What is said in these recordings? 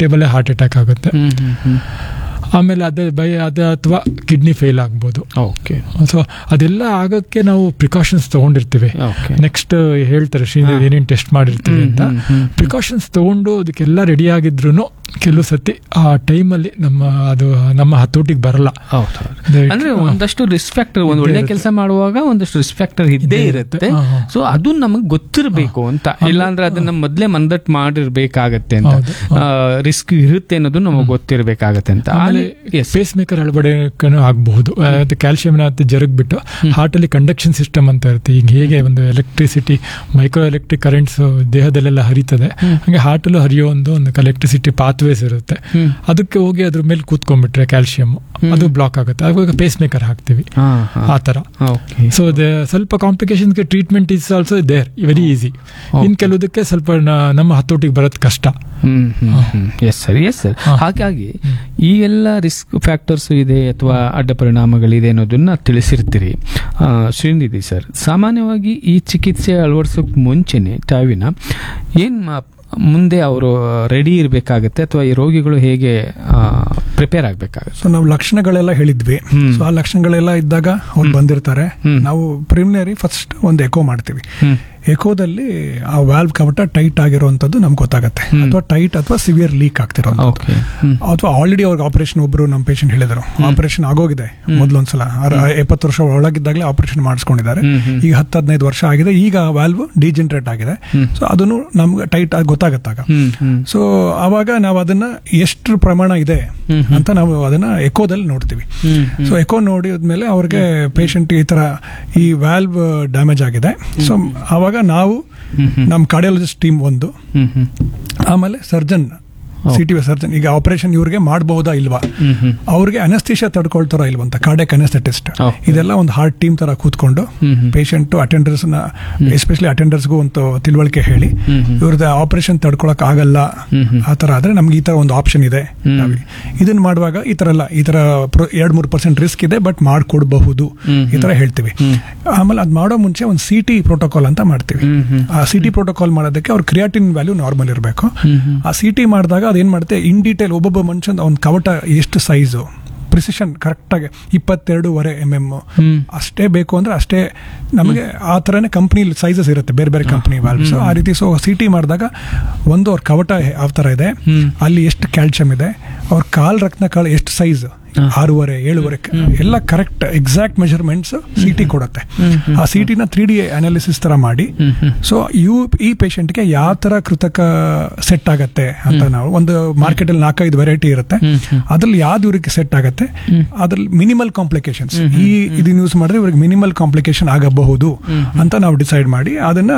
Preventable heart attack ಆಗುತ್ತೆ ಹ್ಮ್ ಹ್ಮ್ ಹ್ಮ್ ಆಮೇಲೆ ಅದೇ ಬೈ ಅದು ಅಥವಾ ಕಿಡ್ನಿ ಫೇಲ್ ಆಗ್ಬೋದು ಓಕೆ ಸೊ ಅದೆಲ್ಲ ಆಗೋಕ್ಕೆ ನಾವು ಪ್ರಿಕಾಷನ್ಸ್ ತಗೊಂಡಿರ್ತೀವಿ ಓಕೆ ನೆಕ್ಸ್ಟ್ ಹೇಳ್ತಾರೆ ಶ್ರೀದೇವ್ ಹಾ. ಏನೇನು ಟೆಸ್ಟ್ ಮಾಡಿರ್ತೀವಿ ಹ್ಮ್, ಅಂತ ಹ್ಮ್, ಹ್ಮ್. ಪ್ರಿಕಾಷನ್ಸ್ ತಗೊಂಡು ಅದಕ್ಕೆಲ್ಲ ರೆಡಿ ಆಗಿದ್ರು ಕೆಲವು ಸತಿ ಆ ಟೈಮಲ್ಲಿ ನಮ್ಮ ಅದು ನಮ್ಮ ಹತೋಟಿಗೆ ಬರಲ್ಲ ಹೌದು The- ಅಂದ್ರೆ ಒಂದಷ್ಟು ರಿಸ್ಕ್ ಫ್ಯಾಕ್ಟರ್ ಒಂದು ಇದ್ದೇ ಒಳ್ಳೆ ಇರುತ್ತೆ. ಕೆಲಸ ಮಾಡುವಾಗ ಒಂದಷ್ಟು ರಿಸ್ಕ್ ಫ್ಯಾಕ್ಟರ್ ಇದ್ದೇ ಇದ್ದೇ ಇರುತ್ತೆ ಇರುತ್ತೆ. ಹಾ, ಹಾ. ಸೊ ಅದು ನಮಗೆ ಗೊತ್ತಿರಬೇಕು ಅಂತ ಇಲ್ಲಾಂದ್ರೆ ಅದನ್ನ ಮೊದ್ಲೇ ಮಂದಟ್ ಮಾಡಿರ್ಬೇಕಾಗತ್ತೆ ಅಂತ ಹೌದು, ರಿಸ್ಕ್ ಇರುತ್ತೆ ಅನ್ನೋದು ನಮಗೆ ಗೊತ್ತಿರಬೇಕಾಗತ್ತೆ ಅಂತ ಆಮೇಲೆ Yes. ಪೇಸ್ ಮೇಕರ್ ಅಳವಡಿಕೆನೂ ಆಗಬಹುದು ಅದು ಕ್ಯಾಲ್ಸಿಯಂ ಜರುಗ್ ಬಿಟ್ಟು ಹಾರ್ಟ್ ಅಲ್ಲಿ ಕಂಡಕ್ಷನ್ ಸಿಸ್ಟಮ್ ಅಂತ ಇರುತ್ತೆ ಈಗ ಹೇಗೆ ಒಂದು ಎಲೆಕ್ಟ್ರಿಸಿಟಿ ಮೈಕ್ರೋ ಎಲೆಕ್ಟ್ರಿಕ್ ಕರೆಂಟ್ಸ್ ದೇಹದಲ್ಲೆಲ್ಲ ಹರಿತದೆ ಹ್ಮ್. ಹಂಗೆ ಹಾರ್ಟ್ ಅಲ್ಲೂ ಹರಿಯೋ ಒಂದು ಒಂದು ಎಲೆಕ್ಟ್ರಿಸಿಟಿ ಪಾತ್ವೇಸ್ ಇರುತ್ತೆ ಹ್ಮ್. ಅದಕ್ಕೆ ಹೋಗಿ ಅದ್ರ ಮೇಲೆ ಕೂತ್ಕೊಂಡ್ಬಿಟ್ರೆ ಕ್ಯಾಲ್ಸಿಯಂ ಹ್ಮ್. ಅದು ಬ್ಲಾಕ್ ಆಗುತ್ತೆ ಅವಾಗ ಪೇಸ್ ಮೇಕರ್ ಹಾಕ್ತಿವಿ ಹಾ, ಹಾ. ಆ ತರ Okay. ಸೊ ಸ್ವಲ್ಪ ಕಾಂಪ್ಲಿಕೇಶನ್ಸ್ಗೆ treatment is also there very easy in ಕೆಲವುದಕ್ಕೆ ಸ್ವಲ್ಪ ನ- ನಮ್ಮ ಹತೋಟಿಗೆ ಬರೋದು ಕಷ್ಟ ಹ್ಮ್ ಹ್ಮ್ ಹ್ಮ್ ಎಸ್ ಸರ್ ಎಸ್ ಸರ್ ಹಾ. ಹಾಗಾಗಿ ಈ ಎಲ್ಲ ರಿಸ್ಕ್ ಫ್ಯಾಕ್ಟರ್ಸ್ ಇದೆ ಅಥವಾ ಅಡ್ಡ ಪರಿಣಾಮಗಳಿದೆ ಅನ್ನೋದನ್ನ ತಿಳಿಸಿರ್ತೀರಿ ಆ, ಶ್ರೀನಿಧಿ ಸರ್ ಸಾಮಾನ್ಯವಾಗಿ ಈ ಚಿಕಿತ್ಸೆ ಅಳವಡಿಸೋಕೆ ಮುಂಚೆನೆ ತಾವಿನ ಏನ್ ಮಾ- ಮುಂದೆ ಅವರು ರೆಡಿ ಇರಬೇಕಾಗತ್ತೆ ಅಥವಾ ಈ ರೋಗಿಗಳು ಹೇಗೆ ಪ್ರಿಪೇರ್ ಆಗಬೇಕಾಗತ್ತೆ ಸೊ ನಾವು ಲಕ್ಷಣಗಳೆಲ್ಲ ಹೇಳಿದ್ವಿ ಹ್ಮ್. ಸೊ ಆ ಲಕ್ಷಣಗಳೆಲ್ಲ ಇದ್ದಾಗ ಅವ್ರು ಹ್ಮ್. ಬಂದಿರ್ತಾರೆ ಹ್ಮ್. ನಾವು ಪ್ರಿಲಿಮಿನರಿ ಫಸ್ಟ್ ಒಂದು ಎಕೋ ಮಾಡ್ತೀವಿ ಹ್ಮ್ ಎಕೋದಲ್ಲಿ ಆ ವ್ಯಾಲ್ವ್ ಕವಟ ಟೈಟ್ ಆಗಿರುವಂತದ್ದು ನಮ್ಗೆ ಗೊತ್ತಾಗುತ್ತೆ ಹ್ಮ್. ಅಥವಾ ಟೈಟ್ ಅಥವಾ ಸಿವಿಯರ್ ಲೀಕ್ ಆಗ್ತಿರೋದು ಓಕೆ ಹ್ಮ್ ಅಥವಾ ಆಲ್ರೆಡಿ ಅವ್ರಿಗೆ ಆಪರೇಷನ್ ಒಬ್ರು ನಮ್ಮ ಪೇಷಂಟ್ ಹೇಳಿದ್ರು ಆಪರೇಷನ್ ಆಗೋಗಿದೆ ಹ್ಮ್. ಮೊದಲೊಂದ್ಸಲ ಎಪ್ಪತ್ತು ವರ್ಷ ಒಳಗಿದ್ದಾಗಲೇ ಆಪರೇಷನ್ ಮಾಡಿಸ್ಕೊಂಡಿದ್ದಾರೆ ಹ್ಮ್, ಹ್ಮ್. ಈಗ ಹತ್ತು ಹದಿನೈದು ವರ್ಷ ಆಗಿದೆ ಈಗ ವ್ಯಾಲ್ವ್ ಡಿಜೆನ್ರೇಟ್ ಆಗಿದೆ ಹ್ಮ್. ಸೊ ಅದನ್ನು ನಮ್ಗೆ ಟೈಟ್ ಆಗಿ ಗೊತ್ತಾಗತ್ತಾಗ ಹ್ಮ್ ಹ್ಮ್ ಸೊ ಆವಾಗ ನಾವು ಅದನ್ನ ಎಷ್ಟು ಪ್ರಮಾಣ ಇದೆ ಹ್ಮ್, ಹ್ಮ್. ಅಂತ ನಾವು ಅದನ್ನ ಎಕೋದಲ್ಲಿ ನೋಡ್ತೀವಿ ಹ್ಮ್ ಹ್ಮ್. ಸೊ ಎಕೋ ನೋಡಿದ್ಮೇಲೆ ಅವ್ರಿಗೆ ಪೇಷಂಟ್ ಈ ತರ ಈ ವ್ಯಾಲ್ವ್ ಡ್ಯಾಮೇಜ್ ಆಗಿದೆ ಸೊ ಆವಾಗ ನಾವು ಹ್ಮ್ ಹ್ಮ್. ನಮ್ಮ ಕಾರ್ಡಿಯಾಲಜಿಸ್ಟ್ ಟೀಮ್ ಒಂದು ಹ್ಮ್ ಹ್ಮ್. ಆಮೇಲೆ ಸರ್ಜನ್ ಸಿ ಟಿ ಸರ್ಜನ್ ಈಗ ಆಪರೇಷನ್ ಇವ್ರಿಗೆ ಮಾಡಬಹುದಾ ಇಲ್ವಾ ಹ್ಮ್ ಹ್ಮ್. ಅವ್ರಿಗೆ ಅನಸ್ತಿಷ ತಡ್ಕೊಳ್ತಾರ ಇಲ್ವಂತ ಕಾರ್ಡಿಯಕ್ ಅನಸ್ಥೆಟಿಸ್ಟ್ Okay. ಇದೆಲ್ಲ ಒಂದು ಹಾರ್ಟ್ ಟೀಮ್ ತರ ಕೂತ್ಕೊಂಡು ಹ್ಮ್ ಹ್ಮ್. ಪೇಷಂಟ್ ಅಟೆಂಡರ್ಸ್ ನ ಎಸ್ಪೆಷಲಿ ಅಟೆಂಡರ್ಸ್ಗೂ ಒಂದು ತಿಳುವಳಿಕೆ ಹೇಳಿ ಹ್ಮ್ ಹ್ಮ್. ಇವ್ರದ್ದು ಆಪರೇಷನ್ ತಡ್ಕೊಳಕ್ ಆಗಲ್ಲ ಹ್ಮ್ ಹ್ಮ್. ಆ ತರ ಆದ್ರೆ ನಮ್ಗೆ ಈ ತರ ಒಂದು ಆಪ್ಷನ್ ಇದೆ ಹ್ಮ್. ನಾವ್ ಇದನ್ನ ಮಾಡುವಾಗ ಈ ತರ ಎಲ್ಲ ಈ ತರ ಎರಡ್ ಮೂರು ಪರ್ಸೆಂಟ್ ರಿಸ್ಕ್ ಇದೆ ಬಟ್ ಮಾಡ್ಕೊಡ್ಬಹುದು ಹ್ಮ್ ಈ ತರ ಹೇಳ್ತೀವಿ ಹ್ಮ್. ಆಮೇಲೆ ಅದ್ ಮಾಡೋ ಮುಂಚೆ ಒಂದು ಸಿ ಟಿ ಪ್ರೋಟೋಕಾಲ್ ಅಂತ ಮಾಡ್ತೀವಿ ಹ್ಮ್ ಹ್ಮ್. ಆ ಸಿ ಟಿ ಪ್ರೋಟೋಕಾಲ್ ಮಾಡೋದಕ್ಕೆ ಅವ್ರ ಕ್ರಿಯಾಟಿನ್ ವ್ಯಾಲ್ಯೂ ನಾರ್ಮಲ್ ಇರಬೇಕು ಹ್ಮ್ ಹ್ಮ್. ಆ ಸಿ ಟಿ ಮಾಡಿದಾಗ ಅದೇನ್ ಮಾಡುತ್ತೆ ಇನ್ ಡೀಟೇಲ್ ಒಬ್ಬೊಬ್ಬ ಮನುಷ್ಯನ ಅವ್ನ ಕವಟ ಎಷ್ಟು ಸೈಜು ಪ್ರಿಸಿಷನ್ ಕರೆಕ್ಟಾಗಿ ಇಪ್ಪತ್ತೆರಡೂವರೆ ಎಮ್ ಎಮ್ ಹ್ಮ್. ಅಷ್ಟೇ ಬೇಕು ಅಂದ್ರೆ ಅಷ್ಟೇ ನಮಗೆ ಆ ಥರನೇ ಕಂಪ್ನಿ ಸೈಜಸ್ ಇರುತ್ತೆ ಬೇರೆ ಬೇರೆ ಕಂಪ್ನಿ ವ್ಯಾಲ್ವ್ಸ್ ಆ ರೀತಿ ಸೊ ಸಿ ಟಿ ಮಾಡಿದಾಗ ಒಂದು ಅವ್ರ ಕವಟ ಯಾವ ಥರ ಇದೆ ಹ್ಮ್. ಅಲ್ಲಿ ಎಷ್ಟು ಕ್ಯಾಲ್ಸಿಯಂ ಇದೆ ಅವ್ರ ಕಾಲ್ ರಕ್ತ ಕಾಳು ಎಷ್ಟು ಸೈಜ್ ಹಾ. ಆರೂವರೆ ಏಳುವರೆ ಎಲ್ಲ correct exact measurements C T ಕೊಡುತ್ತೆ ಹ್ಮ್, ಹ್ಮ್. ಆ ಸಿ ಟಿನ ತ್ರೀ ಡಿ ಅನಾಲಿಸಿಸ್ ತರ ಮಾಡಿ ಹ್ಮ್, ಹ್ಮ್. ಸೊ ಇವು ಈ ಪೇಷಂಟ್ಗೆ ಯಾವ ತರ ಕೃತಕ ಸೆಟ್ ಆಗತ್ತೆ ಅಂತ ನಾವು ಒಂದು ಮಾರ್ಕೆಟ್ ಅಲ್ಲಿ ನಾಲ್ಕೈದು ವೆರೈಟಿ ಇರುತ್ತೆ ಹ್ಮ್, ಹ್ಮ್. ಅದ್ರಲ್ಲಿ ಯಾವ್ದು ಇವ್ರಿಗೆ ಸೆಟ್ ಆಗತ್ತೆ ಅದ್ರಲ್ಲಿ ಮಿನಿಮಲ್ ಕಾಂಪ್ಲಿಕೇಶನ್ಸ್ ಈ ಇದನ್ನ ಯೂಸ್ ಮಾಡಿದ್ರೆ ಇವ್ರಿಗೆ ಮಿನಿಮಲ್ ಕಾಂಪ್ಲಿಕೇಶನ್ ಆಗಬಹುದು ಅಂತ ನಾವು ಡಿಸೈಡ್ ಮಾಡಿ ಅದನ್ನ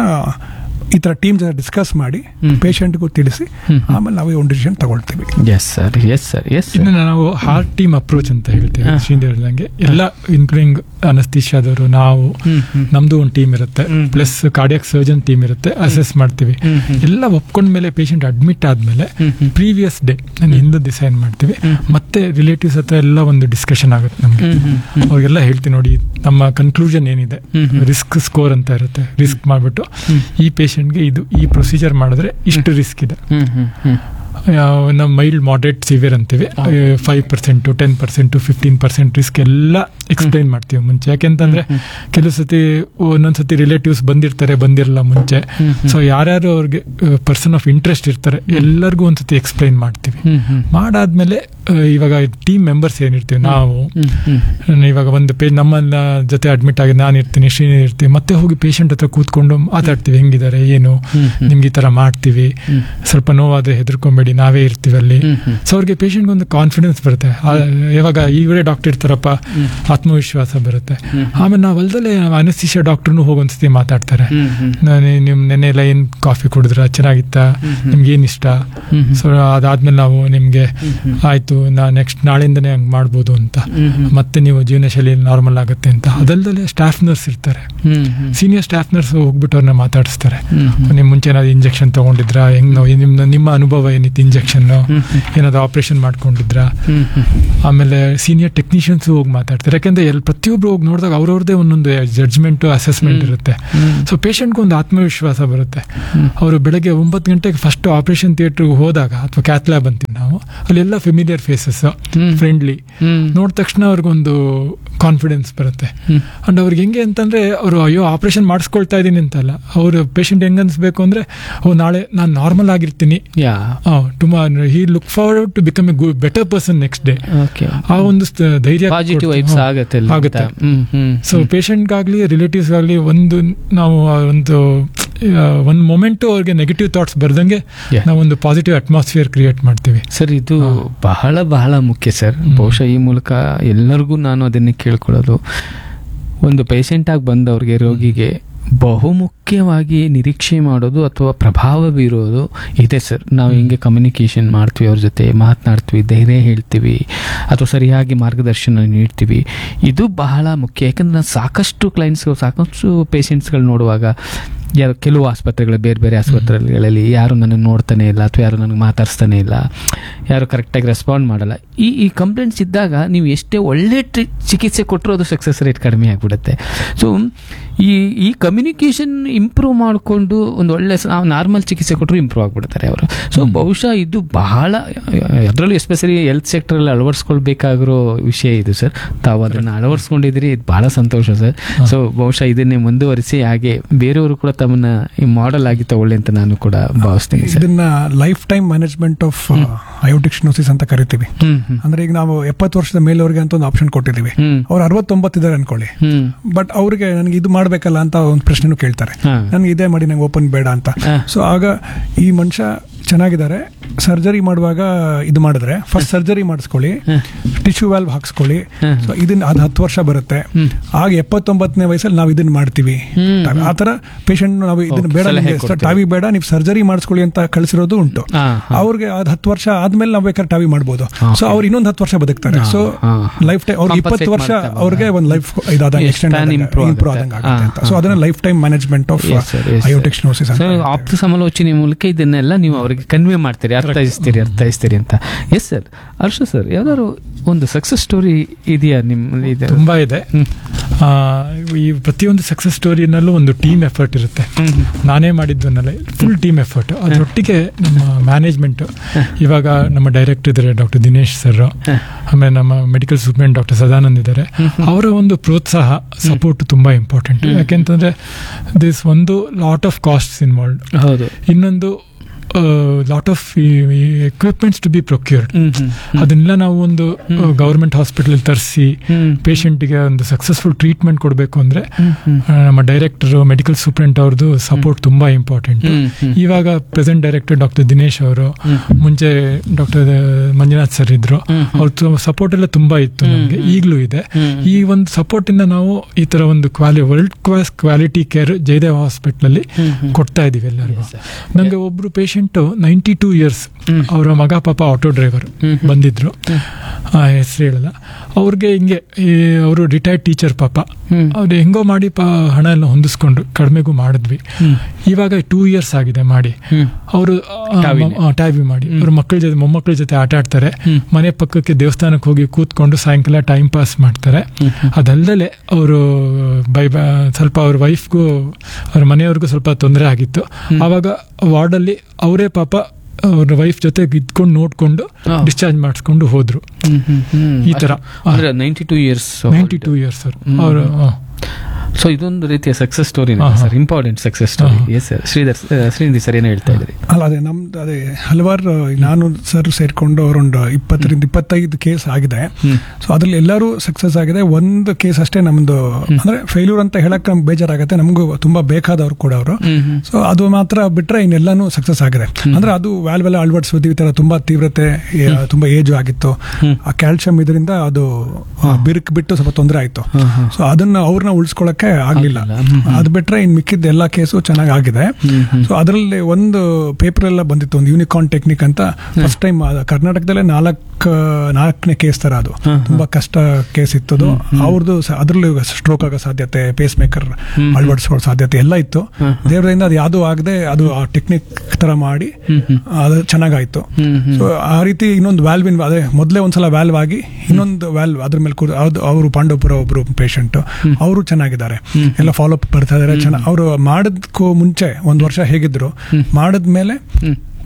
ಈ ತರ ಟೀಮ್ ಜೊತೆ ಡಿಸ್ಕಸ್ ಮಾಡಿ ಪೇಷಂಟ್ಗೂ ತಿಳಿಸಿ ಆಮೇಲೆ ನಾವು ಒಂದು ಡಿಸಿಷನ್ ತಗೊಳ್ತೀವಿ yes sir yes sir yes ಇನ್ನು ನಾವು ಹಾರ್ಟ್ ಟೀಮ್ ಅಪ್ರೋಚ್ ಅಂತ ಹೇಳ್ತೀವಿ ಹಾ. ಶ್ರೀಂದೇವ್ ಹೇಳ್ದಂಗೆ ಎಲ್ಲ ಇನ್ಕ್ಲೂಡಿಂಗ್ ಅನಸ್ತಿಷಾದವರು ನಾವು ಹ್ಮ್, ಹ್ಮ್. ನಮ್ದು ಒಂದು ಟೀಮ್ ಇರುತ್ತೆ ಹ್ಮ್. ಪ್ಲಸ್ ಕಾರ್ಡಿಯಾಕ್ ಸರ್ಜನ್ ಟೀಮ್ ಇರುತ್ತೆ ಅಸೆಸ್ ಮಾಡ್ತೀವಿ ಹ್ಮ್, ಹ್ಮ್. ಎಲ್ಲ ಒಪ್ಕೊಂಡ್ಮೇಲೆ ಪೇಷಂಟ್ ಅಡ್ಮಿಟ್ ಆದ್ಮೇಲೆ ಹ್ಮ್, ಹ್ಮ್. ಪ್ರೀವಿಯಸ್ ಡೇ ನಾನು ಹಿಂದೆ ಡಿಸೈನ್ ಮಾಡ್ತೀವಿ ಹ್ಮ್. ಮತ್ತೆ ರಿಲೇಟಿವ್ಸ್ ಹತ್ರ ಎಲ್ಲ ಒಂದು ಡಿಸ್ಕಷನ್ ಆಗುತ್ತೆ ನಮಗೆ ಹ್ಮ್, ಹ್ಮ್, ಹ್ಮ್. ಅವ್ರಿಗೆಲ್ಲ ಹೇಳ್ತೀನಿ ನೋಡಿ ನಮ್ಮ ಕನ್ಕ್ಲೂಷನ್ ಏನಿದೆ ಹ್ಮ್, ಹ್ಮ್. ರಿಸ್ಕ್ ಸ್ಕೋರ್ ಅಂತ ಇರುತ್ತೆ ರಿಸ್ಕ್ ಮಾಡ್ಬಿಟ್ಟು ಹ್ಮ್. ಈ ಪೇಷಂಟ್ಗೆ ಇದು ಈ ಪ್ರೊಸೀಜರ್ ಮಾಡಿದ್ರೆ ಇಷ್ಟು ರಿಸ್ಕ್ ಇದೆ ಹ್ಮ್, ಹ್ಮ್, ಹ್ಮ್. ನಾವು ಮೈಲ್ಡ್ ಮಾಡರೇಟ್ ಸಿವಿಯರ್ ಅಂತೀವಿ five percent ten percent fifteen percent risk ಎಲ್ಲ ಎಕ್ಸ್ಪ್ಲೈನ್ ಮಾಡ್ತೀವಿ ಮುಂಚೆ ಯಾಕೆಂತಂದ್ರೆ ಕೆಲವು ಸತಿ ಒಂದೊಂದು ಸತಿ ರಿಲೇಟಿವ್ಸ್ ಬಂದಿರ್ತಾರೆ ಬಂದಿರಲ್ಲ ಮುಂಚೆ ಹ್ಮ್, ಹ್ಮ್. ಸೊ ಯಾರ್ಯಾರು ಅವ್ರಿಗೆ ಪರ್ಸನ್ ಆಫ್ ಇಂಟ್ರೆಸ್ಟ್ ಇರ್ತಾರೆ ಎಲ್ಲರಿಗೂ ಒಂದ್ಸತಿ ಎಕ್ಸ್ಪ್ಲೈನ್ ಮಾಡ್ತೀವಿ ಹ್ಮ್, ಹ್ಮ್. ಮಾಡಾದ್ಮೇಲೆ ಆ, ಇವಾಗ ಟೀಮ್ ಮೆಂಬರ್ಸ್ ಏನಿರ್ತೀವಿ ನಾವು ಹ್ಮ್, ಹ್ಮ್. ನಾನು ಇವಾಗ ಒಂದು ಪೇ ನಮ್ಮ ಜೊತೆ ಅಡ್ಮಿಟ್ ಆಗಿ ನಾನು ಇರ್ತೀನಿ ಶ್ರೀನಿ ಇರ್ತೀವಿ ಮತ್ತೆ ಹೋಗಿ ಪೇಷಂಟ್ ಹತ್ರ ಕೂತ್ಕೊಂಡು ಮಾತಾಡ್ತೀವಿ ಹೆಂಗಿದ್ದಾರೆ ಏನು ಹ್ಮ್, ಹ್ಮ್. ನಿಮ್ಗೆ ಈ ತರ ಮಾಡ್ತೀವಿ ಹ್ಮ್. ಸ್ವಲ್ಪ ನೋವಾದ್ರೆ ಹೆದರ್ಕೊಂಬೇಡಿ ನಾವೇ ಇರ್ತೀವಿ ಅಲ್ಲಿ ಹ್ಮ್, ಹ್ಮ್. ಸೊ ಅವ್ರಿಗೆ ಪೇಷಂಟ್ಗೆ ಒಂದು ಕಾನ್ಫಿಡೆನ್ಸ್ ಬರುತ್ತೆ ಆ, ಇವಾಗ ಇವರೇ ಡಾಕ್ಟರ್ ಇರ್ತಾರಪ್ಪ ಆತ್ಮವಿಶ್ವಾಸ ಬರುತ್ತೆ ಆಮೇಲೆ ನಾವು ಅಲ್ದಲ್ಲೇ ಅನಸ್ತಿಷ ಡಾಕ್ಟರ್ನು ಹೋಗಿ ಒಂದ್ಸತಿ ಮಾತಾಡ್ತಾರೆ ಹ್ಮ್, ಹ್ಮ್. ನಾನು ನಿಮ್ ನೆನ್ನೆ ಎಲ್ಲ ಏನ್ ಕಾಫಿ ಕುಡಿದ್ರ ಚೆನ್ನಾಗಿತ್ತ ನಿಮ್ಗೆ ಏನ್ ಇಷ್ಟ ಹ್ಮ್, ಹ್ಮ್. ಸೊ ಅದಾದ್ಮೇಲೆ ನಾವು ನಿಮ್ಗೆ ಆಯ್ತು ನಾ ನೆಕ್ಸ್ಟ್ ನಾಳೆಯಿಂದನೇ ಹಂಗ್ ಮಾಡ್ಬೋದು ಅಂತ ಹ್ಮ್, ಹ್ಮ್. ಮತ್ತೆ ನೀವು ಜೀವನ ಶೈಲಿ ನಾರ್ಮಲ್ ಆಗುತ್ತೆ ಅಂತ ಅದಲ್ದಲ್ಲೇ ಸ್ಟಾಫ್ ನರ್ಸ್ ಇರ್ತಾರೆ ಹ್ಮ್, ಹ್ಮ್. ಸೀನಿಯರ್ ಸ್ಟಾಫ್ ನರ್ಸ್ ಹೋಗ್ಬಿಟ್ಟು ಅವ್ರನ್ನ ಮಾತಾಡಿಸ್ತಾರೆ ಹ್ಮ್, ಹ್ಮ್. ನಿಮ್ ಮುಂಚೆ ಏನಾದ್ರು ಇಂಜೆಕ್ಷನ್ ತಗೊಂಡಿದ್ರಾ ಹೆಂಗ್ ನೋವು ನಿಮ್ಮ ನಿಮ್ಮ ಅನುಭವ ಏನಿತ್ತು ಇಂಜೆಕ್ಷನ್ ಹ್ಮ್, ಹ್ಮ್. ಏನಾದ್ರು ಆಪರೇಷನ್ ಮಾಡ್ಕೊಂಡಿದ್ರಾ ಹ್ಮ್, ಹ್ಮ್. ಆಮೇಲೆ ಸೀನಿಯರ್ ಟೆಕ್ನಿಷಿಯನ್ಸ್ ಹೋಗಿ ಮಾತಾಡ್ತಾರೆ ಯಾಕಂದ್ರೆ ಎಲ್ ಪ್ರತಿಯೊಬ್ರು ಹೋಗಿ ನೋಡಿದಾಗ ಅವ್ರವ್ರದೇ ಒಂದೊಂದು ಜಡ್ಜ್ಮೆಂಟ್ ಅಸೆಸ್ಮೆಂಟ್ ಇರುತ್ತೆ ಹ್ಮ್. ಸೊ ಪೇಷಂಟ್ಗೆ ಒಂದು ಆತ್ಮವಿಶ್ವಾಸ ಬರುತ್ತೆ ಹ್ಮ್. ಅವರು ಬೆಳಗ್ಗೆ ಒಂಬತ್ತು ಗಂಟೆಗೆ ಫಸ್ಟ್ ಆಪರೇಷನ್ ಥಿಯೇಟರ್ಗೆ ಹೋದಾಗ ಅಥವಾ ಕ್ಯಾತ್ ಲ್ಯಾಬ್ ಅಂತೀವಿ ನಾವು ನಾವು ಅಲ್ಲೆಲ್ಲ ಫೆಮಿಲಿಯರ್ ಫೇಸಸ್ ಹ್ಮ್. ಫ್ರೆಂಡ್ಲಿ ಹ್ಮ್. ನೋಡಿದ ತಕ್ಷಣ ಅವ್ರಿಗೊಂದು ಕಾನ್ಫಿಡೆನ್ಸ್ ಬರುತ್ತೆ ಹ್ಮ್. ಅಂಡ್ ಅವ್ರಿಗೆ ಹೆಂಗೆ ಅಂತಂದ್ರೆ ಅವರು ಅಯ್ಯೋ ಆಪರೇಷನ್ ಮಾಡಿಸ್ಕೊಳ್ತಾ ಇದ್ದೀನಿ ಅಂತಲ್ಲ ಅವರು ಪೇಷಂಟ್ ಹೆಂಗ್ ಅನ್ಸ್ಬೇಕು ಅಂದ್ರೆ ಓ ನಾಳೆ ನಾನು ನಾರ್ಮಲ್ ಆಗಿರ್ತೀನಿ yeah tomorrow he look forward to become a better person next day okay ಆ ಒಂದು ಸ- ಧೈರ್ಯ ಪಾಸಿಟಿವ್ ಕೊಡ್ತು. ವೈಬ್ಸ್ ಹಾ, ಆಗತ್ತೆ ಅಲ್ಲಿ ಆಗುತ್ತೆ ಅಂತ. ಹ್ಮ್ ಹ್ಮ್ ಸೊ ಪೇಷಂಟ್ಗಾಗ್ಲಿ ರಿಲೇಟಿವ್ಸ್ಗಾಗ್ಲಿ ಒಂದು ನಾವು ಆ ಒಂದು ಆ, ಒಂದು ಮೊಮೆಂಟು ಅವ್ರಿಗೆ ನೆಗೆಟಿವ್ ಥಾಟ್ಸ್ ಬರ್ದಂಗೆ Yeah. ನಾವೊಂದು ಪಾಸಿಟಿವ್ ಅಟ್ಮಾಸ್ಫಿಯರ್ ಕ್ರಿಯೇಟ್ ಮಾಡ್ತೀವಿ ಸರ್ ಇದು ಹಾ. ಬಹಳ ಬಹಳ ಮುಖ್ಯ ಸರ್ ಹ್ಮ್. ಬಹುಶಃ ಈ ಮೂಲಕ ಎಲ್ಲರಿಗೂ ನಾನು ಅದನ್ನೇ ಕೇಳ್ಕೊಳ್ಳೋದು ಒಂದು ಪೇಷಂಟ್ ಆಗಿ ಬಂದವ್ರಿಗೆ ರೋಗಿಗೆ ಬಹುಮುಖ್ಯವಾಗಿ ನಿರೀಕ್ಷೆ ಮಾಡೋದು ಅಥವಾ ಪ್ರಭಾವ ಬೀರೋದು ಇದೆ ಸರ್ ನಾವು ಹಿಂಗೆ ಕಮ್ಯುನಿಕೇಷನ್ ಮಾಡ್ತೀವಿ ಅವ್ರ ಜೊತೆ ಮಾತನಾಡ್ತೀವಿ ಧೈರ್ಯ ಹೇಳ್ತೀವಿ ಅಥವಾ ಸರಿಯಾಗಿ ಮಾರ್ಗದರ್ಶನ ನೀಡ್ತೀವಿ ಇದು ಬಹಳ ಮುಖ್ಯ ಯಾಕಂದ್ರೆ ನಾನು ಸಾಕಷ್ಟು ಕ್ಲೈಂಟ್ಸ್ಗಳು ಸಾಕಷ್ಟು ಪೇಷಂಟ್ಸ್ಗಳು ನೋಡುವಾಗ ಯಾರು ಕೆಲವು ಆಸ್ಪತ್ರೆಗಳು ಬೇರೆ ಬೇರೆ ಆಸ್ಪತ್ರೆಗಳಲ್ಲಿ ಯಾರು ನನಗೆ ನೋಡ್ತಾನೆ ಇಲ್ಲ ಅಥವಾ ಯಾರು ನನಗೆ ಮಾತಾಡಿಸ್ತಾನೆ ಇಲ್ಲ ಯಾರು ಕರೆಕ್ಟಾಗಿ ರೆಸ್ಪಾಂಡ್ ಮಾಡಲ್ಲ ಈ ಈ ಕಂಪ್ಲೇಂಟ್ಸ್ ಇದ್ದಾಗ ನೀವು ಎಷ್ಟೇ ಒಳ್ಳೆ ಟ್ರಿ ಚಿಕಿತ್ಸೆ ಕೊಟ್ಟರು ಅದು ಸಕ್ಸಸ್ ರೇಟ್ ಕಡಿಮೆ ಆಗಿಬಿಡುತ್ತೆ ಸೊ ಈ ಈ ಕಮ್ಯುನಿಕೇಷನ್ ಇಂಪ್ರೂವ್ ಮಾಡಿಕೊಂಡು ಒಂದು ಒಳ್ಳೆ ನಾರ್ಮಲ್ ಚಿಕಿತ್ಸೆ ಕೊಟ್ಟರು ಇಂಪ್ರೂವ್ ಆಗಿಬಿಡ್ತಾರೆ ಅವರು ಸೊ ಬಹುಶಃ ಇದು ಬಹಳ ಅದರಲ್ಲೂ ಎಸ್ಪೆಷಲಿ ಹೆಲ್ತ್ ಸೆಕ್ಟರಲ್ಲಿ ಅಳವಡಿಸ್ಕೊಳ್ಬೇಕಾಗಿರೋ ವಿಷಯ ಇದು ಸರ್ ತಾವು ಅದನ್ನು ಅಳವಡಿಸ್ಕೊಂಡಿದ್ದೀರಿ ಇದು ಬಹಳ ಸಂತೋಷ ಸರ್ ಸೊ ಬಹುಶಃ ಇದನ್ನೇ ಮುಂದುವರಿಸಿ ಹಾಗೆ ಬೇರೆಯವರು ಕೂಡ ತಮ್ಮನ್ನ ಈ ಮಾಡೆಲ್ ಆಗಿ ತಗೊಳ್ಳಿ ಅಂತ ನಾನು ಕೂಡ ಭಾವಿಸ್ತೀನಿ ಸರ್ ಇದನ್ನ life time management of aortic stenosis ಅಂತ ಕರಿತೀವಿ ಹ್ಮ್ ಹ್ಮ್ ಅಂದ್ರೆ ಈಗ ನಾವು ಎಪ್ಪತ್ತು ವರ್ಷದ ಮೇಲವ್ರಿಗೆ ಅಂತ ಒಂದು ಆಪ್ಷನ್ ಕೊಟ್ಟಿದ್ದೀವಿ ಹ್ಮ್ ಅವ್ರು ಅರವತ್ತೊಂಬತ್ತಿದ್ದಾರೆ ಅನ್ಕೊಳ್ಳಿ ಹ್ಮ್ ಬಟ್ ಅವ್ರಿಗೆ ನನಗೆ ಇದು ಮಾಡ್ಬೇಕಲ್ಲ ಅಂತ ಒಂದು ಪ್ರಶ್ನೆನೂ ಕೇಳ್ತಾರೆ ಹಾ. ನನ್ಗೆ ಇದೇ ಮಾಡಿ ನಂಗೆ ಓಪನ್ ಬೇಡ ಅಂತ ಹಾ. ಸೊ ಆಗ ಈ ಮನುಷ್ಯ ಚೆನ್ನಾಗಿದ್ದಾರೆ ಸರ್ಜರಿ ಮಾಡುವಾಗ ಇದು ಮಾಡಿದ್ರೆ ಫಸ್ಟ್ ಸರ್ಜರಿ ಮಾಡಿಸ್ಕೊಳ್ಳಿ ಹಾ. ಟಿಶ್ಯೂ ವ್ಯಾಲ್ವ್ ಹಾಕ್ಸ್ಕೊಳ್ಳಿ ಹಾ. ಸೊ ಇದನ್ನ ಅದು ಹತ್ತು ವರ್ಷ ಬರುತ್ತೆ ಹ್ಮ್. ಆಗ ಎಪ್ಪತ್ತೊಂಬತ್ತನೇ ವಯಸ್ಸಲ್ಲಿ ನಾವು ಇದನ್ನ ಮಾಡ್ತೀವಿ ಹ್ಮ್. ಆ ತರ ಪೇಷಂಟ್ ನಾವು ಇದನ್ನ Okay, ಬೇಡ ಸಲಹೆ ನಿಮ್ಗೆ ಕೊಡ್ತೀವಿ. ಟಾವಿ ಬೇಡ ನೀವು ಸರ್ಜರಿ ಮಾಡಿಸ್ಕೊಳ್ಳಿ ಅಂತ ಕಳಿಸಿರೋದು ಉಂಟು ಹಾ, ಹಾ. ಅವ್ರಿಗೆ ಅದು ಹತ್ತು ವರ್ಷ ಆದ್ಮೇಲೆ ನಾವು ಬೇಕಾದ್ರೆ ಟಾವಿ ಮಾಡ್ಬೋದು ಹಾ, ಸೊ ಅವ್ರು ಇನ್ನೊಂದು ಹತ್ತು ವರ್ಷ ಬದುಕ್ತಾರೆ ಹಾ, ಸೊ ಹಾ. ಲೈಫ್ ಟೈಮ್ ಅವ್ರಿಗೆ Compensate ಇಪ್ಪತ್ತು ವರ್ಷ ಮಾಡ್ತಾರೆ. ಅವ್ರಿಗೆ ಒಂದು ಲೈಫ್ ಇದಾದ Yes, extend span improve improve ಆಗುತ್ತೆ. ಆದಂಗೆ ಆಗುತ್ತೆ ಅಂತ ಹಾ, ಸೊ ಹಾ. ಅದನ್ನ life time management of Yes, sir, yes, sir. Aortic stenosis so ಅಂತ ಆಪ್ತ ಸಮಾಲೋಚನೆ ಮೂಲಕ ಇದನ್ನೆಲ್ಲ ನೀವು ಅವರಿಗೆ ಕನ್ವೆ ಮಾಡ್ತೀರಿ ಅರ್ಥೈಸ್ತೀರಿ ಅರ್ಥೈಸ್ತೀರಿ ಅಂತ ಎಸ್ ಸರ್ ಹರ್ಷ ಸರ್ ಯಾವ್ದಾದ್ರು ಒಂದು ಸಕ್ಸಸ್ ಸ್ಟೋರಿ ಇದೆಯಾ ನಿಮ್ಮಲ್ಲಿ ಇದೆ ತುಂಬಾ ಇದೆ ಹ್ಮ್. ಆ, ಈ ಪ್ರತಿಯೊಂದು ಸಕ್ಸಸ್ ಸ್ಟೋರಿನಲ್ಲೂ ಒಂದು ಟೀಮ್ ಎಫರ್ಟ್ ಇರುತ್ತೆ ಹ್ಮ್, ಹ್ಮ್. ನಾನೇ ಮಾಡಿದ್ದನ್ನಲ್ಲ ಫುಲ್ ಟೀಮ್ ಎಫರ್ಟ್ ಅದರೊಟ್ಟಿಗೆ ನಮ್ಮ ಮ್ಯಾನೇಜ್ಮೆಂಟ್ ಇವಾಗ ನಮ್ಮ ಡೈರೆಕ್ಟರ್ ಇದ್ದಾರೆ ಡಾಕ್ಟರ್ ದಿನೇಶ್ ಸರ್ ಆಮೇಲೆ ನಮ್ಮ ಮೆಡಿಕಲ್ ಸೂಪ್ರೆಂಟ್ ಡಾಕ್ಟರ್ ಸದಾನಂದ್ ಇದ್ದಾರೆ ಅವರ ಒಂದು ಪ್ರೋತ್ಸಾಹ ಸಪೋರ್ಟ್ ತುಂಬಾ ಇಂಪಾರ್ಟೆಂಟ್ ಯಾಕೆಂತಂದ್ರೆ ದಿಸ್ ಒಂದು ಲಾಟ್ ಆಫ್ ಕಾಸ್ಟ್ಸ್ ಇನ್ವಾಲ್ವ್ ಹೌದು ಇನ್ನೊಂದು lot of equipments to be procured ಹ್ಮ್, ಹ್ಮ್, ಹ್ಮ್. ಅದನ್ನೆಲ್ಲ ನಾವು ಒಂದು ಹ್ಮ್. ಗೌರ್ಮೆಂಟ್ ಹಾಸ್ಪಿಟಲ್ ತರಿಸಿ ಹ್ಮ್. ಪೇಷಂಟ್ಗೆ ಒಂದು ಸಕ್ಸಸ್ಫುಲ್ ಟ್ರೀಟ್ಮೆಂಟ್ ಕೊಡಬೇಕು ಅಂದ್ರೆ ಹ್ಮ್, ಹ್ಮ್. ಆ, ನಮ್ಮ ಡೈರೆಕ್ಟರ್ ಮೆಡಿಕಲ್ ಸೂಪ್ರೆಂಟ್ ಅವ್ರದ್ದು ಸಪೋರ್ಟ್ ತುಂಬಾ ಇಂಪಾರ್ಟೆಂಟ್ ಹ್ಮ್, ಹ್ಮ್. ಇವಾಗ ಪ್ರೆಸೆಂಟ್ ಡೈರೆಕ್ಟರ್ ಡಾಕ್ಟರ್ ದಿನೇಶ್ ಅವರು ಹ್ಮ್. ಮುಂಚೆ ಡಾಕ್ಟರ್ ಮಂಜುನಾಥ್ ಸರ್ ಇದ್ರು ಹ್ಮ್, ಹ್ಮ್. ಅವ್ರ ಸಪೋರ್ಟ್ ಎಲ್ಲ ತುಂಬಾ ಇತ್ತು ಹ್ಮ್, ನಮಗೆ ಹ್ಮ್. ಈಗಲೂ ಇದೆ ಹ್ಮ್. ಈ ಒಂದು ಸಪೋರ್ಟ್ ಇಂದ ನಾವು ಈ ತರ ಒಂದು ಕ್ವಾಲಿ world class quality care Jayadeva hospital ಅಲ್ಲಿ ಹ್ಮ್, ಹ್ಮ್. ಕೊಡ್ತಾ ಇದೀವಿ ಎಲ್ಲರಿಗೂ Yes, sir. ನಂಗೆ ಒಬ್ರು ಪೇಷಂಟ್ ನೈಂಟಿ ಟೂ ಇಯರ್ಸ್ ಹ್ಮ್. ಅವರ ಮಗ ಪಾಪ ಆಟೋ ಡ್ರೈವರ್ ಹ್ಮ್, ಹ್ಮ್. ಬಂದಿದ್ರು ಹ್ಮ್. ಹೆಸರು ಹೇಳಲ್ಲ ಅವ್ರಿಗೆ ಹಿಂಗೆ ಅವರು ರಿಟೈರ್ಡ್ ಟೀಚರ್ ಪಾಪ ಹ್ಮ್. ಅವ್ರು ಹೆಂಗೋ ಮಾಡಿ ಪಾ ಹಣ ಎಲ್ಲ ಹೊಂದಿಸ್ಕೊಂಡು ಕಡಿಮೆಗೂ ಮಾಡಿದ್ವಿ ಹ್ಮ್. ಇವಾಗ ಟೂ ಇಯರ್ಸ್ ಆಗಿದೆ ಮಾಡಿ ಹ್ಮ್. ಅವರು ಟಾವಿನೇ. ಟ್ಯಾವಿ ಮಾಡಿ ಹ್ಮ್. ಅವ್ರ ಮಕ್ಕಳ ಜೊತೆ ಮೊಮ್ಮಕ್ಕಳ ಜೊತೆ ಆಟ ಆಡ್ತಾರೆ ಹ್ಮ್. ಮನೆ ಪಕ್ಕಕ್ಕೆ ದೇವಸ್ಥಾನಕ್ಕೆ ಹೋಗಿ ಕೂತ್ಕೊಂಡು ಸಾಯಂಕಾಲ ಟೈಮ್ ಪಾಸ್ ಮಾಡ್ತಾರೆ ಹ್ಮ್, ಹ್ಮ್. ಅದಲ್ಲದೆ ಅವರು ಬೈ ಬ- ಸ್ವಲ್ಪ ಅವ್ರ ವೈಫ್ಗೂ ಅವ್ರ ಮನೆಯವ್ರಿಗೂ ಸ್ವಲ್ಪ ತೊಂದರೆ ಆಗಿತ್ತು ಹ್ಮ್. ಆವಾಗ ವಾರ್ಡಲ್ಲಿ ಅವರೇ ಪಾಪ ಅವ್ರ ವೈಫ್ ಜೊತೆ ಇದ್ಕೊಂಡು ನೋಡ್ಕೊಂಡು ಹಾ. ಡಿಸ್ಚಾರ್ಜ್ ಮಾಡಿಸ್ಕೊಂಡು ಹೋದ್ರು ಹ್ಮ್, ಹ್ಮ್, ಹ್ಮ್. ಈ ತರ. ಅಂದ್ರೆ ninety two years ninety two years sir ಹ್ಮ್. ಅವರು ಸೊ ಇದೊಂದು ರೀತಿಯ ಸಕ್ಸಸ್ ಸ್ಟೋರಿ ಹಾ, ಹಾ. ಸರ್ ಇಂಪಾರ್ಟೆಂಟ್ ಸಕ್ಸಸ್ ಸ್ಟೋರಿ ಹಾ. Yes sir Sridhar Srinidhi sir ಏನು ಹೇಳ್ತಾ ಇದ್ರಿ ಅಲ್ಲ ಅದೇ ನಮ್ದು ಅದೇ ಹಲವಾರು ನಾನು ಸರ್ ಸೇರ್ಕೊಂಡು ಅವರೊಂದು ಇಪ್ಪತ್ತರಿಂದ ಇಪ್ಪತ್ತೈದು ಕೇಸ್ ಆಗಿದೆ ಹ್ಮ್. ಸೊ ಅದ್ರಲ್ಲಿ ಎಲ್ಲರೂ ಸಕ್ಸಸ್ ಆಗಿದೆ ಒಂದು ಕೇಸ್ ಅಷ್ಟೇ ನಮ್ದು ಅಂದ್ರೆ ಫೇಲ್ಯೂರ್ ಅಂತ ಹೇಳಕ್ ನಮ್ಗೆ ಬೇಜಾರಾಗುತ್ತೆ ನಮಗೂ ತುಂಬಾ ಬೇಕಾದವ್ರು ಕೂಡ ಅವರು ಹ್ಮ್, ಹ್ಮ್. ಸೊ ಅದು ಮಾತ್ರ ಬಿಟ್ರೆ ಇನ್ನೆಲ್ಲಾನು ಸಕ್ಸಸ್ ಆಗಿದೆ ಅಂದ್ರೆ ಅದು ವ್ಯಾಲ್ವ್ ಎಲ್ಲ ಅಳವಡಿಸೋದು ಈ ತರ ತುಂಬಾ ತೀವ್ರತೆ ಏ, ತುಂಬಾ ಏಜ್ ಆಗಿತ್ತು ಹ್ಮ್. ಆ ಕ್ಯಾಲ್ಸಿಯಂ ಇದರಿಂದ ಅದು ಆ, ಬಿರುಕು ಬಿಟ್ಟು ಸ್ವಲ್ಪ ತೊಂದರೆ ಆಯ್ತು ಹಾ, ಹಾ. ಸೊ ಅದನ್ನ ಅವ್ರನ್ನ ಉಳಿಸ್ಕೊಳಕ್ಕೆ ಆಗ್ಲಿಲ್ಲ ಆಗ್ಲಿಲ್ಲ. ಹ್ಮ್, ಹ್ಮ್. ಅದು ಬಿಟ್ರೆ ಇನ್ ಮಿಕ್ಕಿದ ಎಲ್ಲಾ ಕೇಸು ಚೆನ್ನಾಗಿ ಆಗಿದೆ ಹ್ಮ್, ಹ್ಮ್. ಸೊ ಅದರಲ್ಲಿ ಒಂದು ಪೇಪರ್ ಎಲ್ಲ ಬಂದಿತ್ತು ಒಂದು ಯೂನಿಕಾನ್ ಟೆಕ್ನಿಕ್ ಅಂತ ಫಸ್ಟ್ ಟೈಮ್ ಕರ್ನಾಟಕದಲ್ಲೇ ನಾಲ್ಕು ನಾಲ್ಕನೇ ಕೇಸ್ ತರ ಅದು ಹ್ಮ್, ಹ್ಮ್. ತುಂಬಾ ಕಷ್ಟ ಕೇಸ್ ಇತ್ತದು ಅವ್ರದ್ದು ಅದರಲ್ಲೂ ಸ್ಟ್ರೋಕ್ ಆಗೋ ಸಾಧ್ಯತೆ ಪೇಸ್ ಮೇಕರ್ ಹ್ಮ್. ಅಳವಡಿಸೋ ಸಾಧ್ಯತೆ ಎಲ್ಲ ಇತ್ತು ಹ್ಮ್. ದೇವರಿಂದ ಅದು ಯಾವ್ದು ಆಗದೆ ಅದು ಆ ಟೆಕ್ನಿಕ್ ತರ ಮಾಡಿ ಹ್ಮ್, ಹ್ಮ್. ಅದು ಚೆನ್ನಾಗಾಯ್ತು ಹ್ಮ್, ಹ್ಮ್. ಸೊ ಆ ರೀತಿ ಇನ್ನೊಂದು ವ್ಯಾಲ್ವಿನ್ ಅದೇ ಮೊದಲೇ ಒಂದ್ಸಲ ವ್ಯಾಲ್ವ್ ಆಗಿ ಇನ್ನೊಂದು ವ್ಯಾಲ್ವ್ ಅದ್ರ ಮೇಲೆ ಕೂರ್- ಅದು ಅವರು ಪಾಂಡವಪುರ ಒಬ್ರು ಪೇಷಂಟ್ ಅವರು ಚೆನ್ನಾಗಿದ್ದಾರೆ ಹ್ಮ್. ಎಲ್ಲ ಫಾಲೋ ಅಪ್ ಬರ್ತಾ ಇದಾರೆ ಚೆನ್ನಾಗಿ ಅವರು ಮಾಡೋದಕ್ಕೂ ಮುಂಚೆ ಒಂದ್ ವರ್ಷ ಹೇಗಿದ್ರು ಮಾಡಿದ್ಮೇಲೆ ಹ್ಮ್.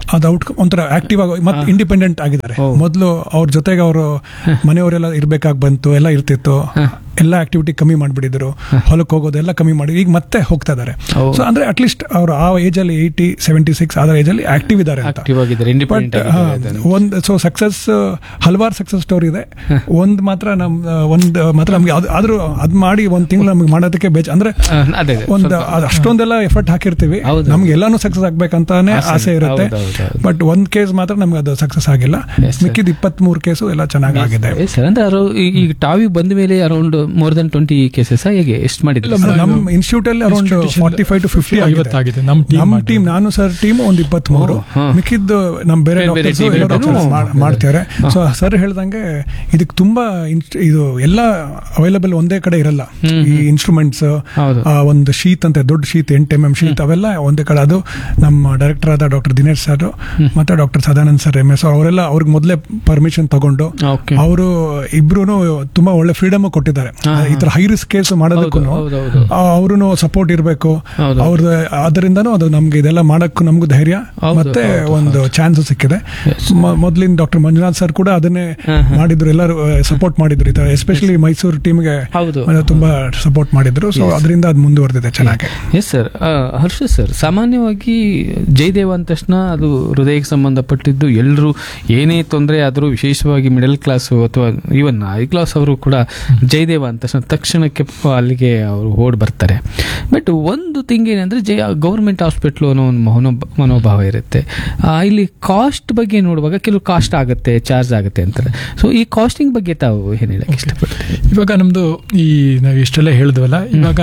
ಅದು ಔಟ್ಕಮ್ ಒಂಥರ ಆಕ್ಟಿವ್ ಆಗಿ ಮತ್ತೆ ಇಂಡಿಪೆಂಡೆಂಟ್ ಆಗಿದ್ದಾರೆ ಓ. ಮೊದಲು ಅವ್ರ ಜೊತೆಗೆ ಅವರು ಮನೆಯವರೆಲ್ಲ ಇರ್ಬೇಕಾಗಿ ಬಂತು ಎಲ್ಲ ಇರ್ತಿತ್ತು ಎಲ್ಲ ಆಕ್ಟಿವಿಟಿ ಕಮ್ಮಿ ಮಾಡಿಬಿಟ್ಟಿದ್ರು ಹೊಲಕ್ಕೆ ಹೋಗೋದೆಲ್ಲ ಕಮ್ಮಿ ಮಾಡಿ ಈಗ ಮತ್ತೆ ಹೋಗ್ತಾ ಇದ್ದಾರೆ ಓ. ಸೊ ಅಂದ್ರೆ ಅಟ್ಲೀಸ್ಟ್ ಅವರು ಆ ಏಜ್ ಅಲ್ಲಿ ಏಯ್ಟಿ ಸೆವೆಂಟಿ ಸಿಕ್ಸ್ ಅದರ ಏಜ್ ಅಲ್ಲಿ ಆಕ್ಟಿವ್ ಇದ್ದಾರೆ ಅಂತ ಆಕ್ಟಿವ್ ಆಗಿದ್ದಾರೆ ಬಟ್ ಇಂಡಿಪೆಂಡೆಂಟ್ ಒಂದು ಸೊ ಸಕ್ಸಸ್ ಹಲವಾರು ಸಕ್ಸಸ್ ಸ್ಟೋರಿ ಇದೆ ಒಂದ್ ಮಾತ್ರ ನಮ್ ಒಂದ್ ಮಾತ್ರ ನಮ್ಗೆ ಅದ್- ಆದ್ರೂ ಅದ್ ಮಾಡಿ ಒಂದ್ ತಿಂಗಳು ನಮ್ಗೆ ಮಾಡೋದಕ್ಕೆ ಬೇಜ ಅಂದ್ರೆ ಅದೇ ಅದೇ ಒಂದ್ ಸ್ವಲ್ಪ- ಅದ್ ಅಷ್ಟೊಂದೆಲ್ಲ ಎಫರ್ಟ್ ಹಾಕಿರ್ತೀವಿ ಹೌದು. ನಮ್ಗೆ ಎಲ್ಲಾನು ಸಕ್ಸಸ್ ಆಗ್ಬೇಕಂತಾನೆ ಆಸೆ ಆಸೆ ಇರುತ್ತೆ ಹೌದು, ಹೌದು, ಹೌದು. ಬಟ್ ಒಂದ್ ಕೇಸ್ ಮಾತ್ರ ನಮ್ಗೆ ಅದು ಸಕ್ಸಸ್ ಆಗಿಲ್ಲ Yes, sir. ಮಿಕ್ಕಿದ ಇಪ್ಪತ್ತ್ ಮೂರು ಕೇಸು ಎಲ್ಲ ಚೆನ್ನಾಗಿ ಆಗಿದೆ ಏ ಸರ್ ಅಂದ್ರೆ ಅರೋ- ಈ- ಈಗ ಟಾವಿ ಬಂದ ಮೇಲೆ around more than twenty cases ಹೇಗೆ ಎಷ್ಟು ಮಾಡಿದ್ರು ಇಲ್ಲ, sir? ನಮ್ ಇನ್ಸ್ಟಿಟ್ಯೂಟ್ ಅಲ್ಲಿ around Institution forty five to fifty ಐವತ್ತಾಗಿದೆ. ನಮ್ team ನಮ್ಮ ಮಾಡಿರೋದು. ಟೀಮ್ ನಾನು ಸರ್ ಟೀಮ್ ಒಂದ್ ಇಪ್ಪತ್ತ್ ಮೂರು ಓ, ಹಾ. ಮಿಕ್ಕಿದ್ದು ನಮ್ ಬೇರೆ ಬೇರೆ ಬೇರೆ ಡಾಕ್ಟರ್ಸ್ team ಎಲ್ಲ doctors doctors ಮಾಡ್ತಾರೆ. ಮಾಡ್ತಾರೆ ಸೊ ಸರ್ ಹೇಳ್ದಂಗೆ ಇದಕ್ಕೆ ತುಂಬಾ ಇನ್ಸ್ಟ್- ಇದು ಎಲ್ಲ ಅವೈಲಬಲ್ ಒಂದೇ ಕಡೆ ಇರಲ್ಲ ಹ್ಮ್, ಈ ಹ್ಮ್. ಇನ್ಸ್ಟ್ರೂಮೆಂಟ್ಸ್ ಹೌದು ಒಂದು ಶೀತ್ ಅಂತೆ ದೊಡ್ಡ ಶೀತ್ ಎಂಟು ಎಂ ಎಂ ಶೀತ್ ಅವೆಲ್ಲ ಒಂದೇ ಕಡೆ ಅದು ನಮ್ಮ ಡೈರೆಕ್ಟರ್ ಆದ ಡಾಕ್ಟರ್ ದಿನೇಶ್ ಸರ್ ಮತ್ತೆ doctor Sadanand sir M S ಅವರೆಲ್ಲ ಅವ್ರಿಗೆ ಮೊದಲೇ ಪರ್ಮಿಷನ್ ತಗೊಂಡು ಓಕೆ ಅವರು ಇಬ್ರು ತುಂಬಾ ಒಳ್ಳೆ ಫ್ರೀಡಮ್ ಕೊಟ್ಟಿದ್ದಾರೆ ಹಾ, ಹಾ. ಈ ತರ ಹೈ ರಿಸ್ಕ್ ಕೇಸ್ ಮಾಡೋದಕ್ಕೂ ಹೌದು, ಹೌದು, ಹೌದು. ಅವರು ಸಪೋರ್ಟ್ ಇರಬೇಕು ಹೌದು. ಅವ್ರದ್ದು ಅದರಿಂದನೂ ಅದು ನಮ್ಗೆ ಇದೆಲ್ಲ ಮಾಡಕ್ಕೂ ನಮಗೂ ಧೈರ್ಯ ಹೌದು, ಮತ್ತೆ ಹೌದು, ಒಂದು ಚಾನ್ಸ್ ಸಿಕ್ಕಿದೆ Yes. ಮ- ಮೊದ್ಲಿನ ಡಾಕ್ಟರ್ ಮಂಜುನಾಥ್ ಸರ್ ಕೂಡ ಅದನ್ನೇ ಹಾ, ಹಾ. ಮಾಡಿದ್ರು ಎಲ್ಲರೂ ಸಪೋರ್ಟ್ ಮಾಡಿದ್ರು ಈ ತರ ಎಸ್ಪೆಷಲಿ ಮೈಸೂರು ಟೀಮ್ಗೆ ಹೌದು ತುಂಬಾ ಸಪೋರ್ಟ್ ಮಾಡಿದ್ರು ಸೊ Yes. ಅದರಿಂದ ಅದು ಮುಂದುವರೆದಿದೆ ಚೆನ್ನಾಗಿ ಎಸ್ ಸರ್ ಹರ್ಷ ಸರ್ ಸಾಮಾನ್ಯವಾಗಿ ಜಯದೇವ ಅಂದ ತಕ್ಷಣ ಅದು ಹೃದಯಕ್ಕೆ ಸಂಬಂಧಪಟ್ಟಿದ್ದು ಎಲ್ಲರೂ ಏನೇ ತೊಂದರೆ ಆದರೂ ವಿಶೇಷವಾಗಿ ಮಿಡಲ್ ಕ್ಲಾಸು ಅಥವಾ ಈವನ್ ಹೈ ಕ್ಲಾಸ್ ಅವರು ಕೂಡ ಜಯದೇವ ಅಂದ ತಕ್ಷಣ ತಕ್ಷಣಕ್ಕೆ ಪ- ಅಲ್ಲಿಗೆ ಅವರು ಓಡ್ ಬರ್ತಾರೆ ಬಟ್ ಒಂದು ಥಿಂಗ್ ಏನಂದ್ರೆ ಜಯ ಗೌರ್ಮೆಂಟ್ ಹಾಸ್ಪಿಟ್ಲು ಅನ್ನೋ ಒಂದು ಮನೋ ಮನೋಭಾವ ಇರುತ್ತೆ ಆ, ಇಲ್ಲಿ ಕಾಸ್ಟ್ ಬಗ್ಗೆ ನೋಡುವಾಗ ಕೆಲವು ಕಾಸ್ಟ್ ಆಗುತ್ತೆ ಚಾರ್ಜ್ ಆಗುತ್ತೆ ಅಂತಾರೆ ಸೊ ಈ ಕಾಸ್ಟಿಂಗ್ ಬಗ್ಗೆ ತಾವು ಏನು ಹೇಳಕ್ಕೆ ಇಷ್ಟಪಡ್ತೀವಿ ಇವಾಗ ನಮ್ದು ಈ ನಾವು ಇಷ್ಟೆಲ್ಲ ಹೇಳಿದ್ವಲ್ಲ ಇವಾಗ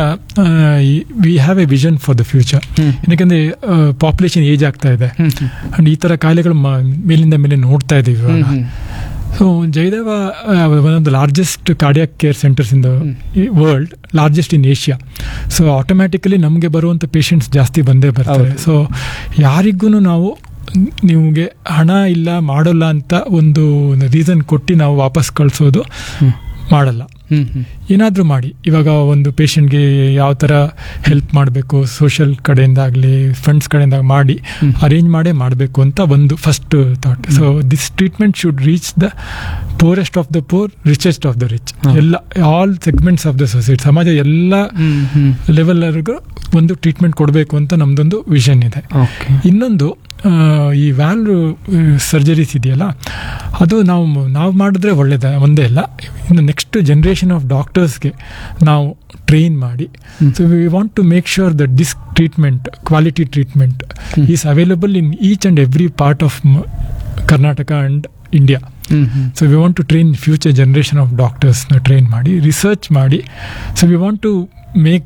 we have a vision for the future ಹ್ಮ್. ಯಾಕಂದ್ರೆ ಪಾಪ್ಯುಲೇಷನ್ ಏಜ್ ಆಗ್ತಾ ಇದೆ ಹ್ಮ್ ಹ್ಮ್. ಅಂಡ್ ಈ ತರ ಕಾಯಿಲೆಗಳು ಮ- ಮೇಲಿಂದ ಮೇಲೆ ನೋಡ್ತಾ ಇದೀವಿ ಹ್ಮ್ ಇವಾಗ ಹ್ಮ್. So Jayadeva one of the largest cardiac care centres in the world largest in Asia so automatically ನಮಗೆ ಬರುವಂಥ ಪೇಷಂಟ್ಸ್ ಜಾಸ್ತಿ ಬಂದೇ ಬರ್ತಾರೆ ಹೌದು. ಸೊ ಯಾರಿಗೂ ನಾವು ನಿಮಗೆ ಹಣ ಇಲ್ಲ ಮಾಡೋಲ್ಲ ಅಂತ ಒಂದು ರೀಸನ್ ಕೊಟ್ಟು ನಾವು ವಾಪಸ್ ಕಳಿಸೋದು ಹ್ಮ್. ಮಾಡಲ್ಲ ಹ್ಮ್ ಹ್ಮ್. ಏನಾದರೂ ಮಾಡಿ ಇವಾಗ ಒಂದು ಪೇಷಂಟ್ಗೆ ಯಾವ ಥರ ಹೆಲ್ಪ್ ಮಾಡಬೇಕು ಸೋಷಿಯಲ್ ಕಡೆಯಿಂದ ಆಗಲಿ ಫಂಡ್ಸ್ ಕಡೆಯಿಂದ ಮಾಡಿ ಹ್ಮ್. ಅರೇಂಜ್ ಮಾಡೇ ಮಾಡಬೇಕು ಅಂತ ಒಂದು first thought so this treatment should reach the poorest of the poor richest of the rich ಹಾ. ಎಲ್ಲ all segments of the society ಸಮಾಜ ಎಲ್ಲ ಹ್ಮ್ ಹ್ಮ್. ಲೆವೆಲ್ವರೆಗೂ ಒಂದು ಟ್ರೀಟ್ಮೆಂಟ್ ಕೊಡಬೇಕು ಅಂತ ನಮ್ದೊಂದು ವಿಷನ್ ಇದೆ ಓಕೆ ಇನ್ನೊಂದು ಆ, ಈ ವ್ಯಾಲ್ವ್ ಸರ್ಜರೀಸ್ ಇದೆಯಲ್ಲ ಅದು ನಾವು ನಾವು ಮಾಡಿದ್ರೆ ಒಳ್ಳೇದ ಒಂದೇ ಅಲ್ಲ ಇನ್ನು ನೆಕ್ಸ್ಟ್ ಜನ್ರೇಷನ್ ಆಫ್ ಡಾಕ್ಟರ್ಸ್ಗೆ ನಾವು ಟ್ರೈನ್ ಮಾಡಿ ಹ್ಮ್. So we want to make sure the this treatment quality treatment ಹ್ಮ್. Is available in each and every part of Karnataka and India ಹ್ಮ್ ಹ್ಮ್. So we want to train future generation of ಡಾಕ್ಟರ್ಸ್ನ train ಮಾಡಿ research ಮಾಡಿ so we want to make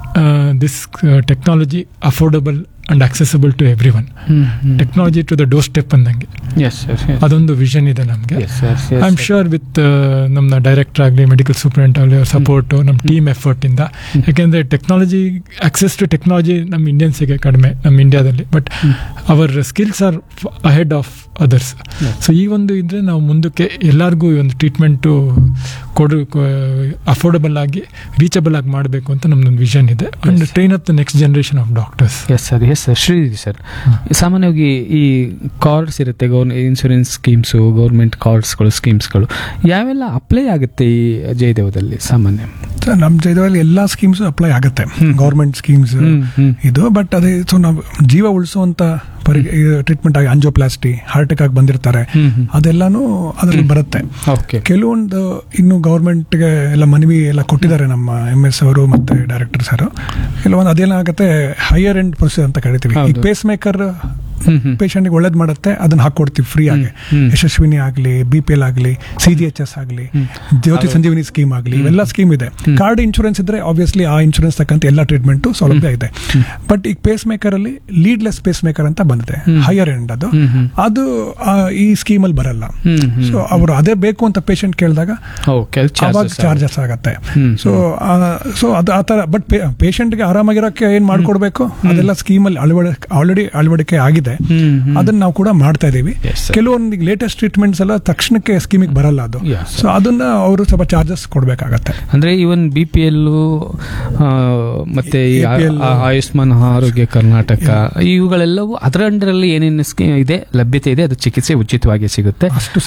this technology affordable and accessible to everyone ಹ್ಮ್ ಹ್ಮ್. Technology to the doorstep ಅಂದಂಗೆ Yes, sir, yes. ಅದೊಂದು vision ಇದೆ ನಮಗೆ Yes, sir, yes, I am sir. Sure with ನಮ್ಮ director ಆಗಲಿ medical superintendent ಆಗಲಿ ಅವ್ರ ಸಪೋರ್ಟು ನಮ್ಮ ಟೀಮ್ ಎಫರ್ಟ್ ಇಂದ ಹ್ಮ್. ಯಾಕೆಂದ್ರೆ ಟೆಕ್ನಾಲಜಿ ಆಕ್ಸೆಸ್ ಟು ಟೆಕ್ನಾಲಜಿ ನಮ್ಮ ಇಂಡಿಯನ್ಸಿಗೆ ಕಡಿಮೆ ನಮ್ಮ ಇಂಡಿಯಾದಲ್ಲಿ ಬಟ್ ಹ್ಮ್. Our skills are ahead of others Yes. So ಈ ಒಂದು ಇದ್ರೆ ನಾವು ಮುಂದಕ್ಕೆ ಎಲ್ಲರಿಗೂ ಈ ಒಂದು ಟ್ರೀಟ್ಮೆಂಟು ಕೊಡು ಅಫೋರ್ಡಬಲ್ ಆಗಿ ರೀಚಬಲ್ ಆಗಿ ಮಾಡಬೇಕು ಅಂತ ನಮ್ದೊಂದು ವಿಷನ್ ಇದೆ and Yes. Train up the next generation of doctors yes sir yes sir Srinidhi sir ಹ್ಮ್. ಸಾಮಾನ್ಯವಾಗಿ ಈ ಕಾರ್ಡ್ಸ್ ಇರುತ್ತೆ ಗೌರ್ ಇನ್ಶೂರೆನ್ಸ್ ಸ್ಕೀಮ್ಸು ಗೌರ್ಮೆಂಟ್ ಕಾರ್ಡ್ಸ್ಗಳು ಸ್ಕೀಮ್ಸ್ಗಳು ಯಾವೆಲ್ಲ ಅಪ್ಲೈ ಆಗುತ್ತೆ ಈ ಜಯದೇವದಲ್ಲಿ ಸಾಮಾನ್ಯ ನಮ್ಮ ಜೈದವಲ್ಲಿ ಎಲ್ಲಾ ಸ್ಕೀಮ್ಸ್ ಅಪ್ಲೈ ಆಗುತ್ತೆ ಹ್ಮ್. ಗೌರ್ಮೆಂಟ್ ಸ್ಕೀಮ್ಸ್ ಹ್ಮ್, ಹ್ಮ್. ಇದು ಬಟ್ ಅದೇ ಸೊ ನಾವು ಜೀವ ಉಳಿಸುವಂತ ಪರಿ ಟ್ರೀಟ್ಮೆಂಟ್ ಆಗಿ ಅಂಜೋಪ್ಲಾಸ್ಟಿ ಹಾರ್ಟ್ ಅಟ್ಯಾಕ್ ಬಂದಿರ್ತಾರೆ ಹ್ಮ್, ಹ್ಮ್. ಅದೆಲ್ಲಾನು ಅದ್ರಲ್ಲಿ ಬರುತ್ತೆ ಓಕೆ ಕೆಲವೊಂದು ಇನ್ನು ಗೌರ್ಮೆಂಟ್ಗೆ ಎಲ್ಲ ಮನವಿ ಎಲ್ಲ ಕೊಟ್ಟಿದ್ದಾರೆ ನಮ್ಮ ಎಂ ಎಸ್ ಅವರು ಮತ್ತೆ ಡೈರೆಕ್ಟರ್ ಸರ್ ಕೆಲವೊಂದು ಅದೇನಾಗುತ್ತೆ ಹೈಯರ್ ಎಂಡ್ ಪ್ರೊಸೀಜರ್ ಅಂತ ಕರಿತೀವಿ ಈ ಹೌದು. ಪೇಸ್ ಮೇಕರ್ ಹ್ಮ್, ಹ್ಮ್. ಪೇಷಂಟ್ಗೆ ಒಳ್ಳೇದ್ ಮಾಡುತ್ತೆ ಅದನ್ನ ಹಾಕೊಡ್ತೀವಿ ಫ್ರೀ ಆಗಿ ಹ್ಮ್, ಹ್ಮ್. ಯಶಸ್ವಿನಿ ಆಗಲಿ ಬಿ ಪಿ ಎಲ್ ಆಗಲಿ ಸಿ ಜಿ ಎಚ್ ಎಸ್ ಆಗಲಿ ಹ್ಮ್. ಜ್ಯೋತಿ ಅದು- ಸಂಜೀವಿನಿ ಸ್ಕೀಮ್ ಆಗಲಿ ಇವೆಲ್ಲ ಸ್ಕೀಮ್ ಇದೆ ಹ್ಮ್. ಕಾರ್ಡ್ ಇನ್ಶೂರೆನ್ಸ್ ಇದ್ರೆ ಆಬ್ವಿಯಸ್ಲಿ ಆ ಇನ್ಶೂರೆನ್ಸ್ ತಕ್ಕಂತ ಎಲ್ಲ ಟ್ರೀಟ್ಮೆಂಟ್ ಸೌಲಭ್ಯ ಇದೆ ಹ್ಮ್. ಬಟ್ ಈಗ ಪೇಸ್ ಮೇಕರ್ ಅಲ್ಲಿ ಲೀಡ್ಲೆಸ್ ಪೇಸ್ ಮೇಕರ್ ಅಂತ ಬಂದಿದೆ ಹ್ಮ್. ಹೈಯರ್ ಎಂಡ್ ಅದು ಹ್ಮ್, ಹ್ಮ್. ಅದು ಆ, ಈ ಸ್ಕೀಮ್ ಅಲ್ಲಿ ಬರಲ್ಲ ಹ್ಮ್, ಹ್ಮ್. ಸೊ ಅವರು ಅದೇ ಬೇಕು ಅಂತ ಪೇಷಂಟ್ ಕೇಳಿದಾಗ ಓಕೆ ಅದು ಅವಾಗ charges ಚಾರ್ಜಸ್ ಆಗತ್ತೆ ಹ್ಮ್, ಸೊ ಸೊ ಅದು ಆ ತರ ಬಟ್ ಪೇಷಂಟ್ಗೆ ಆರಾಮಾಗಿರೋಕ್ಕೆ ಏನ್ ಮಾಡ್ಕೊಡ್ಬೇಕು ಅದೆಲ್ಲ ಸ್ಕೀಮ್ ಅಲ್ಲಿ ಅಳವಡಿಕೆ ಆಲ್ರೆಡಿ ಅಳವಡಿಕೆ ಆಗಿದೆ ಇದೆ ಹ್ಮ್, ಹ್ಮ್. ಅದನ್ನ ನಾವು ಕೂಡ ಮಾಡ್ತಾ ಇದೀವಿ Yes, sir. ಕೆಲವೊಂದು ಲೇಟೆಸ್ಟ್ ಟ್ರೀಟ್ಮೆಂಟ್ಸ್ ಎಲ್ಲ ತಕ್ಷಣಕ್ಕೆ ಸ್ಕೀಮಿಗೆ ಬರಲ್ಲ ಅದು Yes, ಸೊ ಅದನ್ನ ಅವರು ಸ್ವಲ್ಪ ಚಾರ್ಜಸ್ ಕೊಡ್ಬೇಕಾಗತ್ತೆ ಅಂದ್ರೆ ಇವನ್ ಬಿ ಪಿ ಎಲ್ ಮತ್ತೆ ಈ ಆ- APL. ಆ- ಆಯುಷ್ಮಾನ್ ಆರೋಗ್ಯ ಕರ್ನಾಟಕ ಇವುಗಳೆಲ್ಲವೂ ಅದರ ಅಂಡರಲ್ಲಿ ಏನೇನು ಸ್ಕೀಮ್ ಇದೆ ಲಭ್ಯತೆ ಇದೆ ಅದು ಚಿಕಿತ್ಸೆ ಉಚಿತವಾಗಿ ಸಿಗುತ್ತೆ ಅಷ್ಟು